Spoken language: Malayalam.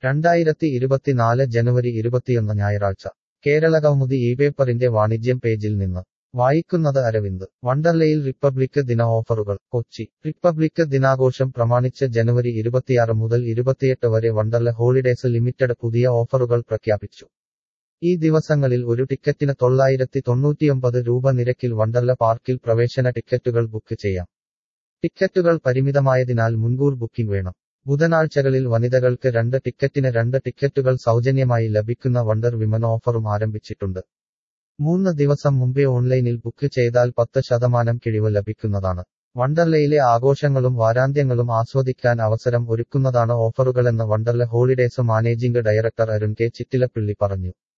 രണ്ടായിരത്തി ഇരുപത്തിനാല് ജനുവരി ഇരുപത്തിയൊന്ന് ഞായറാഴ്ച കേരളകൗമുദി ഈ പേപ്പറിന്റെ വാണിജ്യം പേജിൽ നിന്ന് വായിക്കുന്നത് അരവിന്ദ് വണ്ടർലയിൽ റിപ്പബ്ലിക് ദിന ഓഫറുകൾ കൊച്ചി റിപ്പബ്ലിക് ദിനാഘോഷം പ്രമാണിച്ച് ജനുവരി ഇരുപത്തിയാറ് മുതൽ ഇരുപത്തിയെട്ട് വരെ വണ്ടർല ഹോളിഡേസ് ലിമിറ്റഡ് പുതിയ ഓഫറുകൾ പ്രഖ്യാപിച്ചു ഈ ദിവസങ്ങളിൽ ഒരു ടിക്കറ്റിന് തൊള്ളായിരത്തി തൊണ്ണൂറ്റിയൊമ്പത് രൂപ നിരക്കിൽ വണ്ടർല പാർക്കിൽ പ്രവേശന ടിക്കറ്റുകൾ ബുക്ക് ചെയ്യാം ടിക്കറ്റുകൾ പരിമിതമായതിനാൽ മുൻകൂർ ബുക്കിംഗ് വേണം ബുധനാഴ്ചകളിൽ വനിതകൾക്ക് രണ്ട് ടിക്കറ്റിന് രണ്ട് ടിക്കറ്റുകൾ സൗജന്യമായി ലഭിക്കുന്ന വണ്ടർ വിമൻ ഓഫറും ആരംഭിച്ചിട്ടുണ്ട് മൂന്ന് ദിവസം മുമ്പേ ഓൺലൈനിൽ ബുക്ക് ചെയ്താൽ പത്ത് ശതമാനം കിഴിവ് ലഭിക്കുന്നതാണ് വണ്ടർലയിലെ ആഘോഷങ്ങളും വാരാന്ത്യങ്ങളും ആസ്വദിക്കാൻ അവസരം ഒരുക്കുന്നതാണ് ഓഫറുകളെന്ന് Wonderla holidays managing director Arun K Chittilappilly പറഞ്ഞു